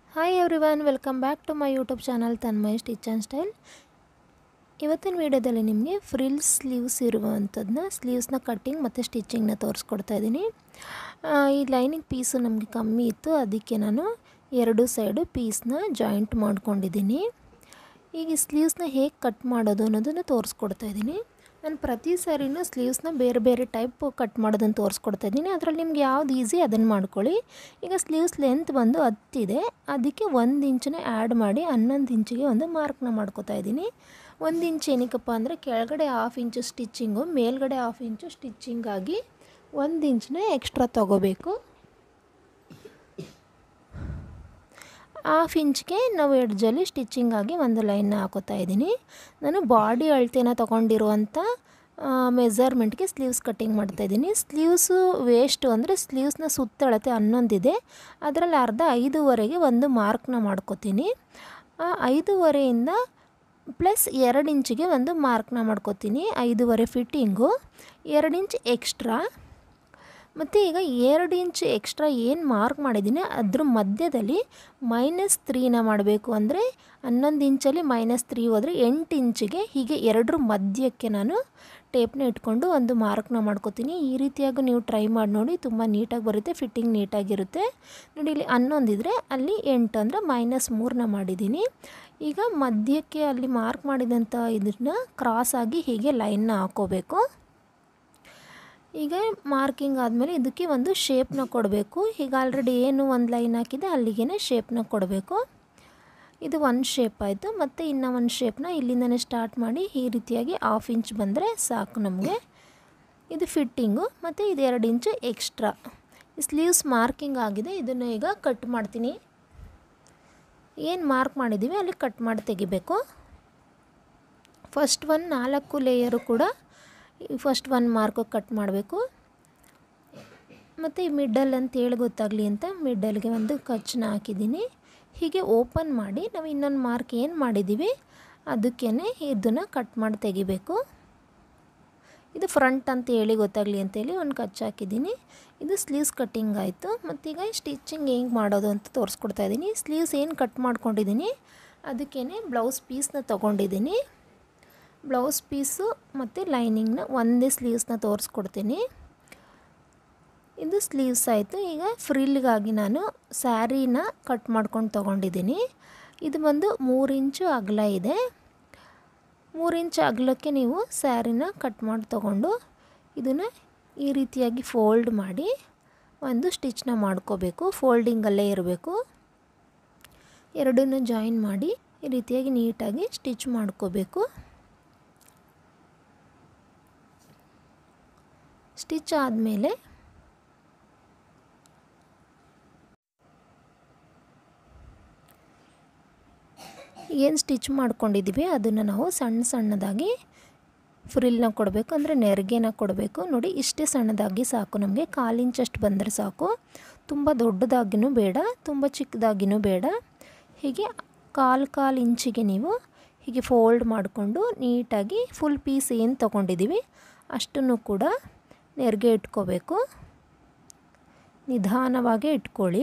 hi everyone welcome back to my YouTube channel Tanmaya stitch and style ಇವತ್ತಿನ ವಿಡಿಯೋದಲ್ಲಿ ನಿಮಗೆ frill sleeves ಇರುವಂಥದ್ದನ್ನ ಸ್ಲೀವ್ಸ್ನ ಕಟ್ಟಿಂಗ್ ಮತ್ತು ಸ್ಟಿಚಿಂಗ್ನ ತೋರಿಸ್ಕೊಡ್ತಾ ಇದ್ದೀನಿ ಈ ಲೈನಿಂಗ್ ಪೀಸು ನಮಗೆ ಕಮ್ಮಿ ಇತ್ತು ಅದಕ್ಕೆ ನಾನು ಎರಡು ಸೈಡು ಪೀಸ್ನ ಜಾಯಿಂಟ್ ಮಾಡ್ಕೊಂಡಿದ್ದೀನಿ ಈಗ ಈ ಸ್ಲೀವ್ಸ್ನ ಹೇಗೆ ಕಟ್ ಮಾಡೋದು ಅನ್ನೋದನ್ನು ತೋರಿಸ್ಕೊಡ್ತಾ ಇದ್ದೀನಿ ನಾನು ಪ್ರತಿ ಸಾರಿನೂ ಸ್ಲೀವ್ಸ್ನ ಬೇರೆ ಬೇರೆ ಟೈಪ್ ಕಟ್ ಮಾಡೋದನ್ನು ತೋರಿಸ್ಕೊಡ್ತಾ ಇದ್ದೀನಿ ಅದರಲ್ಲಿ ನಿಮ್ಗೆ ಯಾವ್ದು ಈಸಿ ಅದನ್ನು ಮಾಡ್ಕೊಳ್ಳಿ ಈಗ ಸ್ಲೀವ್ಸ್ ಲೆಂತ್ ಬಂದು ಹತ್ತಿದೆ ಅದಕ್ಕೆ ಒಂದು ಇಂಚನ್ನ ಆ್ಯಡ್ ಮಾಡಿ ಹನ್ನೊಂದು ಇಂಚಿಗೆ ಒಂದು ಮಾರ್ಕ್ನ ಮಾಡ್ಕೋತಾ ಇದ್ದೀನಿ ಒಂದು ಇಂಚ್ ಏನಕ್ಕಪ್ಪ ಅಂದರೆ ಕೆಳಗಡೆ ಹಾಫ್ ಇಂಚು ಸ್ಟಿಚ್ಚಿಂಗು ಮೇಲ್ಗಡೆ ಹಾಫ್ ಇಂಚು ಸ್ಟಿಚ್ಚಿಂಗಾಗಿ ಒಂದು ಇಂಚನ್ನ ಎಕ್ಸ್ಟ್ರಾ ತೊಗೋಬೇಕು ಹಾಫ್ ಇಂಚ್ಗೆ ನಾವು ಎಡ್ಜಲ್ಲಿ ಸ್ಟಿಚ್ಚಿಂಗಾಗಿ ಒಂದು ಲೈನ್ನ ಹಾಕೋತಾ ಇದ್ದೀನಿ ನಾನು ಬಾಡಿ ಅಳತೆನ ತೊಗೊಂಡಿರುವಂಥ ಮೆಜರ್ಮೆಂಟ್ಗೆ ಸ್ಲೀವ್ಸ್ ಕಟ್ಟಿಂಗ್ ಮಾಡ್ತಾಯಿದ್ದೀನಿ ಸ್ಲೀವ್ಸು ವೇಸ್ಟು ಅಂದರೆ ಸ್ಲೀವ್ಸ್ನ ಸುತ್ತಳತೆ ಹನ್ನೊಂದಿದೆ ಅದರಲ್ಲಿ ಅರ್ಧ ಐದೂವರೆಗೆ ಒಂದು ಮಾರ್ಕ್ನ ಮಾಡ್ಕೋತೀನಿ ಆ ಐದೂವರೆಯಿಂದ ಪ್ಲಸ್ ಎರಡು ಇಂಚಿಗೆ ಒಂದು ಮಾರ್ಕ್ನ ಮಾಡ್ಕೋತೀನಿ ಐದೂವರೆ ಫಿಟ್ಟಿಂಗು ಎರಡು ಇಂಚ್ ಎಕ್ಸ್ಟ್ರಾ ಮತ್ತು ಈಗ ಎರಡು ಇಂಚ್ ಎಕ್ಸ್ಟ್ರಾ ಏನು ಮಾರ್ಕ್ ಮಾಡಿದ್ದೀನಿ ಅದ್ರ ಮಧ್ಯದಲ್ಲಿ ಮೈನಸ್ ತ್ರೀನ ಮಾಡಬೇಕು ಅಂದರೆ ಹನ್ನೊಂದು ಇಂಚಲ್ಲಿ ಮೈನಸ್ ತ್ರೀ ಹೋದರೆ ಎಂಟು ಇಂಚಿಗೆ ಹೀಗೆ ಎರಡರ ಮಧ್ಯಕ್ಕೆ ನಾನು ಟೇಪ್ನ ಇಟ್ಕೊಂಡು ಒಂದು ಮಾರ್ಕ್ನ ಮಾಡ್ಕೋತೀನಿ ಈ ರೀತಿಯಾಗಿ ನೀವು ಟ್ರೈ ಮಾಡಿ ನೋಡಿ ತುಂಬ ನೀಟಾಗಿ ಬರುತ್ತೆ ಫಿಟ್ಟಿಂಗ್ ನೀಟಾಗಿರುತ್ತೆ ನೋಡಿ ಇಲ್ಲಿ ಹನ್ನೊಂದಿದ್ರೆ ಅಲ್ಲಿ ಎಂಟು ಅಂದರೆ ಮೈನಸ್ ಮೂರನ್ನ ಮಾಡಿದ್ದೀನಿ ಈಗ ಮಧ್ಯಕ್ಕೆ ಅಲ್ಲಿ ಮಾರ್ಕ್ ಮಾಡಿದಂಥ ಇದನ್ನ ಕ್ರಾಸಾಗಿ ಹೀಗೆ ಲೈನ್ನ ಹಾಕೋಬೇಕು ಈಗ ಮಾರ್ಕಿಂಗ್ ಆದಮೇಲೆ ಇದಕ್ಕೆ ಒಂದು ಶೇಪ್ನ ಕೊಡಬೇಕು ಈಗ ಆಲ್ರೆಡಿ ಏನು ಒಂದು ಲೈನ್ ಹಾಕಿದೆ ಅಲ್ಲಿಗೆ ಶೇಪ್ನ ಕೊಡಬೇಕು ಇದು ಒಂದು ಶೇಪ್ ಆಯಿತು ಮತ್ತು ಇನ್ನು ಒಂದು ಶೇಪ್ನ ಇಲ್ಲಿಂದನೇ ಸ್ಟಾರ್ಟ್ ಮಾಡಿ ಈ ರೀತಿಯಾಗಿ ಹಾಫ್ ಇಂಚ್ ಬಂದರೆ ಸಾಕು ನಮಗೆ ಇದು ಫಿಟ್ಟಿಂಗು ಮತ್ತು ಇದು ಎರಡು ಇಂಚು ಎಕ್ಸ್ಟ್ರಾ ಸ್ಲೀವ್ಸ್ ಮಾರ್ಕಿಂಗ್ ಆಗಿದೆ ಇದನ್ನು ಈಗ ಕಟ್ ಮಾಡ್ತೀನಿ ಏನು ಮಾರ್ಕ್ ಮಾಡಿದ್ದೀವಿ ಅಲ್ಲಿ ಕಟ್ ಮಾಡಿ ತೆಗಿಬೇಕು ಫಸ್ಟ್ ಒಂದು ನಾಲ್ಕು ಲೇಯರು ಕೂಡ ಫಸ್ಟ್ ಒನ್ ಮಾರ್ಕು ಕಟ್ ಮಾಡಬೇಕು ಮತ್ತು ಈ ಮಿಡ್ಡಲ್ ಅಂತ ಹೇಳಿ ಗೊತ್ತಾಗಲಿ ಅಂತ ಮಿಡ್ಡಲ್ಗೆ ಒಂದು ಕಚ್ಚನ್ನ ಹಾಕಿದ್ದೀನಿ ಹೀಗೆ ಓಪನ್ ಮಾಡಿ ನಾವು ಇನ್ನೊಂದು ಮಾರ್ಕ್ ಏನು ಮಾಡಿದ್ದೀವಿ ಅದಕ್ಕೇ ಇದನ್ನು ಕಟ್ ಮಾಡಿ ತೆಗಿಬೇಕು ಇದು ಫ್ರಂಟ್ ಅಂತ ಹೇಳಿ ಗೊತ್ತಾಗಲಿ ಅಂತೇಳಿ ಒಂದು ಕಚ್ಚು ಹಾಕಿದ್ದೀನಿ ಇದು ಸ್ಲೀವ್ಸ್ ಕಟ್ಟಿಂಗ್ ಆಯಿತು ಮತ್ತೀಗ ಸ್ಟಿಚಿಂಗ್ ಹೆಂಗೆ ಮಾಡೋದು ಅಂತ ತೋರಿಸ್ಕೊಡ್ತಾ ಇದ್ದೀನಿ ಸ್ಲೀವ್ಸ್ ಏನು ಕಟ್ ಮಾಡ್ಕೊಂಡಿದ್ದೀನಿ ಅದಕ್ಕೇ ಬ್ಲೌಸ್ ಪೀಸ್ನ ತೊಗೊಂಡಿದ್ದೀನಿ ಬ್ಲೌಸ್ ಪೀಸು ಮತ್ತು ಲೈನಿಂಗ್ನ ಒಂದೇ ಸ್ಲೀವ್ಸ್ನ ತೋರಿಸ್ಕೊಡ್ತೀನಿ ಇದು ಸ್ಲೀವ್ಸ್ ಆಯಿತು ಈಗ ಫ್ರಿಲ್ಗಾಗಿ ನಾನು ಸ್ಯಾರಿನ ಕಟ್ ಮಾಡ್ಕೊಂಡು ತೊಗೊಂಡಿದ್ದೀನಿ ಇದು ಬಂದು ಮೂರು ಇಂಚು ಅಗಲ ಇದೆ ಮೂರು ಇಂಚು ಅಗಲಕ್ಕೆ ನೀವು ಸ್ಯಾರಿನ ಕಟ್ ಮಾಡಿ ತೊಗೊಂಡು ಇದನ್ನು ಈ ರೀತಿಯಾಗಿ ಫೋಲ್ಡ್ ಮಾಡಿ ಒಂದು ಸ್ಟಿಚ್ನ ಮಾಡ್ಕೋಬೇಕು ಫೋಲ್ಡಿಂಗಲ್ಲೇ ಇರಬೇಕು ಎರಡನ್ನೂ ಜಾಯಿನ್ ಮಾಡಿ ಈ ರೀತಿಯಾಗಿ ನೀಟಾಗಿ ಸ್ಟಿಚ್ ಮಾಡ್ಕೋಬೇಕು ಸ್ಟಿಚ್ ಆದಮೇಲೆ ಏನು ಸ್ಟಿಚ್ ಮಾಡ್ಕೊಂಡಿದ್ದೀವಿ ಅದನ್ನು ನಾವು ಸಣ್ಣ ಸಣ್ಣದಾಗಿ ಫ್ರಿಲ್ನ ಕೊಡಬೇಕು ಅಂದರೆ ನೆರಿಗೆನ ಕೊಡಬೇಕು ನೋಡಿ ಇಷ್ಟೇ ಸಣ್ಣದಾಗಿ ಸಾಕು ನಮಗೆ ಕಾಲು ಇಂಚಷ್ಟು ಬಂದರೆ ಸಾಕು ತುಂಬ ದೊಡ್ಡದಾಗಿನೂ ಬೇಡ ತುಂಬ ಚಿಕ್ಕದಾಗಿನೂ ಬೇಡ ಹೀಗೆ ಕಾಲು ಕಾಲು ಇಂಚಿಗೆ ನೀವು ಹೀಗೆ ಫೋಲ್ಡ್ ಮಾಡಿಕೊಂಡು ನೀಟಾಗಿ ಫುಲ್ ಪೀಸ್ ಏನು ತೊಗೊಂಡಿದ್ದೀವಿ ಅಷ್ಟನ್ನು ಕೂಡ ನೆರಿಗೆ ಇಟ್ಕೋಬೇಕು ನಿಧಾನವಾಗಿ ಇಟ್ಕೊಳ್ಳಿ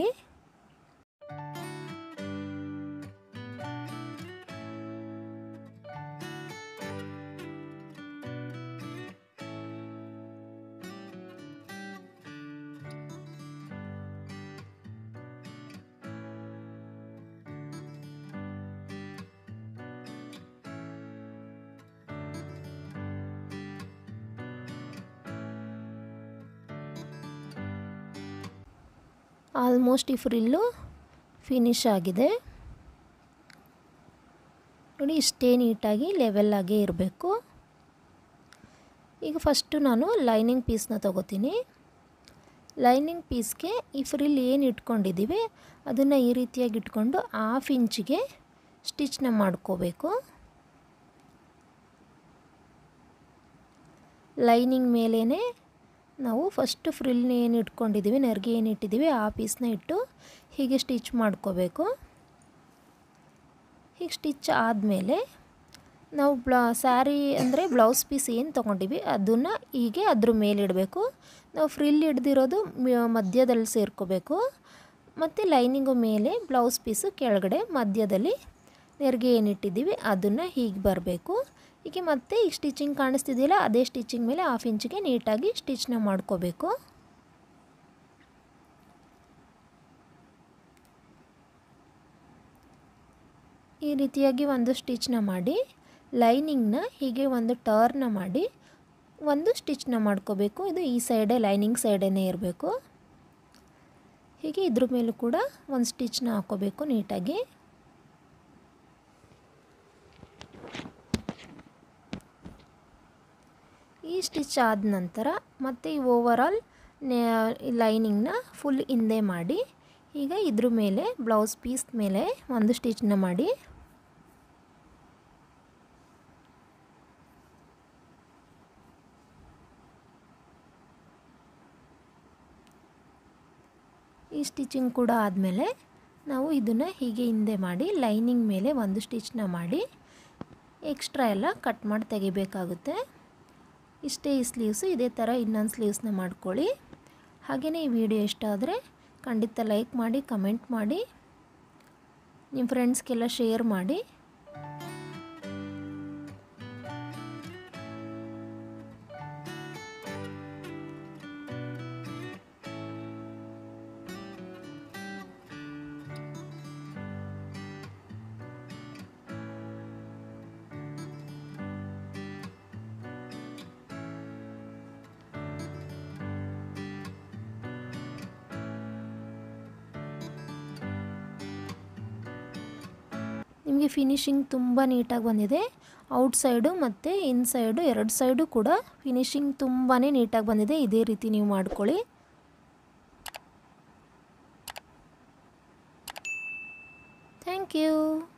ಆಲ್ಮೋಸ್ಟ್ ಈ ಫ್ರಿಲ್ಲು ಫಿನಿಶ್ ಆಗಿದೆ ನೋಡಿ ಇಷ್ಟೇ ನೀಟಾಗಿ ಲೆವೆಲ್ಲಾಗೇ ಇರಬೇಕು ಈಗ ಫಸ್ಟು ನಾನು ಲೈನಿಂಗ್ ಪೀಸ್ನ ತೊಗೋತೀನಿ ಲೈನಿಂಗ್ ಪೀಸ್ಗೆ ಈ ಫ್ರಿಲ್ ಏನು ಇಟ್ಕೊಂಡಿದ್ದೀವಿ ಅದನ್ನು ಈ ರೀತಿಯಾಗಿ ಇಟ್ಕೊಂಡು ಹಾಫ್ ಇಂಚಿಗೆ ಸ್ಟಿಚ್ನ ಮಾಡ್ಕೋಬೇಕು ಲೈನಿಂಗ್ ಮೇಲೇ ನಾವು ಫಸ್ಟ್ ಫ್ರಿಲ್ನ ಏನು ಇಟ್ಕೊಂಡಿದ್ದೀವಿ ನೆರಿಗೆ ಏನು ಇಟ್ಟಿದ್ದೀವಿ ಆ ಪೀಸ್ನ ಇಟ್ಟು ಹೀಗೆ ಸ್ಟಿಚ್ ಮಾಡ್ಕೋಬೇಕು ಹೀಗೆ ಸ್ಟಿಚ್ ಆದಮೇಲೆ ನಾವು ಬ್ಲಾ ಸ್ಯಾರಿ ಅಂದರೆ ಬ್ಲೌಸ್ ಪೀಸ್ ಏನು ತೊಗೊಂಡಿವಿ ಅದನ್ನು ಹೀಗೆ ಅದ್ರ ಮೇಲೆ ಇಡಬೇಕು ನಾವು ಫ್ರಿಲ್ ಹಿಡ್ದಿರೋದು ಮಧ್ಯದಲ್ಲಿ ಸೇರ್ಕೋಬೇಕು ಮತ್ತು ಲೈನಿಂಗು ಮೇಲೆ ಬ್ಲೌಸ್ ಪೀಸು ಕೆಳಗಡೆ ಮಧ್ಯದಲ್ಲಿ ನೆರಿಗೆ ಏನಿಟ್ಟಿದ್ದೀವಿ ಅದನ್ನು ಹೀಗೆ ಬರಬೇಕು ಹೀಗೆ ಮತ್ತೆ ಈಗ ಸ್ಟಿಚಿಂಗ್ ಕಾಣಿಸ್ತಿದೆಯಲ್ಲ ಅದೇ ಸ್ಟಿಚಿಂಗ್ ಮೇಲೆ ಹಾಫ್ ಇಂಚಿಗೆ ನೀಟಾಗಿ ಸ್ಟಿಚ್ನ ಮಾಡ್ಕೋಬೇಕು ಈ ರೀತಿಯಾಗಿ ಒಂದು ಸ್ಟಿಚ್ನ ಮಾಡಿ ಲೈನಿಂಗ್ನ ಹೀಗೆ ಒಂದು ಟರ್ನ ಮಾಡಿ ಒಂದು ಸ್ಟಿಚ್ನ ಮಾಡ್ಕೋಬೇಕು ಇದು ಈ ಸೈಡೇ ಲೈನಿಂಗ್ ಸೈಡೇ ಇರಬೇಕು ಹೀಗೆ ಇದ್ರ ಮೇಲೂ ಕೂಡ ಒಂದು ಸ್ಟಿಚ್ನ ಹಾಕೋಬೇಕು ನೀಟಾಗಿ ಈ ಸ್ಟಿಚ್ ಆದ ನಂತರ ಮತ್ತೆ ಈ ಓವರಾಲ್ ಲೈನಿಂಗ್ನ ಫುಲ್ ಹಿಂದೆ ಮಾಡಿ ಈಗ ಇದ್ರ ಮೇಲೆ ಬ್ಲೌಸ್ ಪೀಸ್ ಮೇಲೆ ಒಂದು ಸ್ಟಿಚ್ನ ಮಾಡಿ ಈ ಸ್ಟಿಚಿಂಗ್ ಕೂಡ ಆದಮೇಲೆ ನಾವು ಇದನ್ನು ಹೀಗೆ ಹಿಂದೆ ಮಾಡಿ ಲೈನಿಂಗ್ ಮೇಲೆ ಒಂದು ಸ್ಟಿಚ್ನ ಮಾಡಿ ಎಕ್ಸ್ಟ್ರಾ ಎಲ್ಲ ಕಟ್ ಮಾಡಿ ತೆಗಿಬೇಕಾಗುತ್ತೆ ಇಷ್ಟೇ ಈ ಸ್ಲೀವ್ಸು ಇದೇ ಥರ ಇನ್ನೊಂದು ಸ್ಲೀವ್ಸ್ನ ಮಾಡ್ಕೊಳ್ಳಿ ಹಾಗೆಯೇ ಈ ವಿಡಿಯೋ ಇಷ್ಟ ಆದರೆ ಖಂಡಿತ ಲೈಕ್ ಮಾಡಿ ಕಮೆಂಟ್ ಮಾಡಿ ನಿಮ್ಮ ಫ್ರೆಂಡ್ಸ್ಗೆಲ್ಲ ಶೇರ್ ಮಾಡಿ ನಿಮಗೆ ಫಿನಿಶಿಂಗ್ ತುಂಬ ನೀಟಾಗಿ ಬಂದಿದೆ ಔಟ್ ಸೈಡು ಮತ್ತು ಇನ್ ಸೈಡು ಎರಡು ಸೈಡು ಕೂಡ ಫಿನಿಶಿಂಗ್ ತುಂಬಾ ನೀಟಾಗಿ ಬಂದಿದೆ ಇದೇ ರೀತಿ ನೀವು ಮಾಡ್ಕೊಳ್ಳಿ ಥ್ಯಾಂಕ್ ಯು